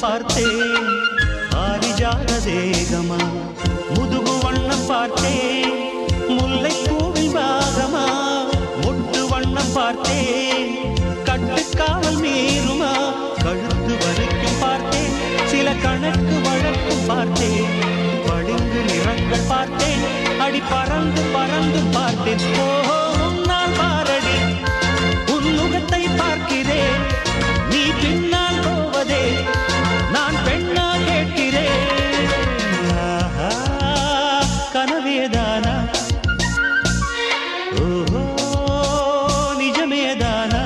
பார்த்தேன் பாரிஜாத தேகமா முதுகு வண்ணம் பார்த்தேன் முல்லை பூவில் பாகமா முட்டு வண்ணம் பார்த்தேன் கட்டுக்காவல் மீறுமா கழுத்து வரைக்கும் பார்த்தேன் சில கணக்கு வழக்கும் பார்த்தேன் பளிங்கு நிறங்கள் பார்த்தேன் அடி பறந்து பறந்து பார்த்தேன் ஓஹோ நான் பாரடி உன் முகத்தை பார்க்கிறேன் நீ பின்னால் போவதே நான் பெண்ணா கேட்கிறேன் ஆஹா, கனவேதானா ஓஹோ நிஜமேதானா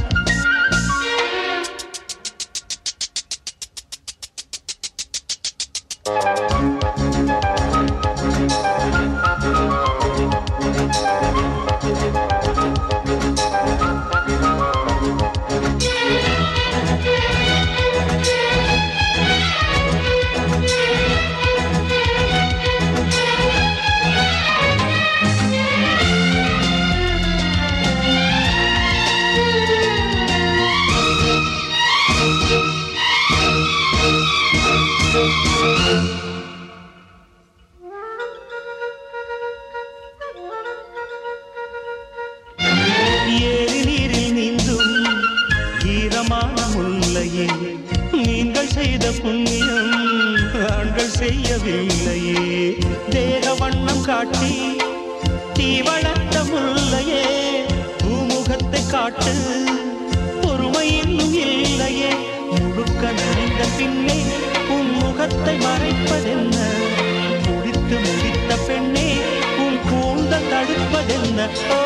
ஏரி நீரில் நீந்தும் ஈரமான முல்லையே நீங்கள் செய்த புண்ணியம் ஆண்கள் செய்யவில்லையே தேக வண்ணம் காட்டி தீ வளர்த்த முல்லையே பூமுகத்தை காட்டு பொறுமை இன்னும் இல்லையே முழுக்க நனைந்த பின்னே உன் முகத்தை மறைப்பதென்ன குடித்து முடித்த பெண்ணே உன் கூந்த தடுப்பதென்ன ஓ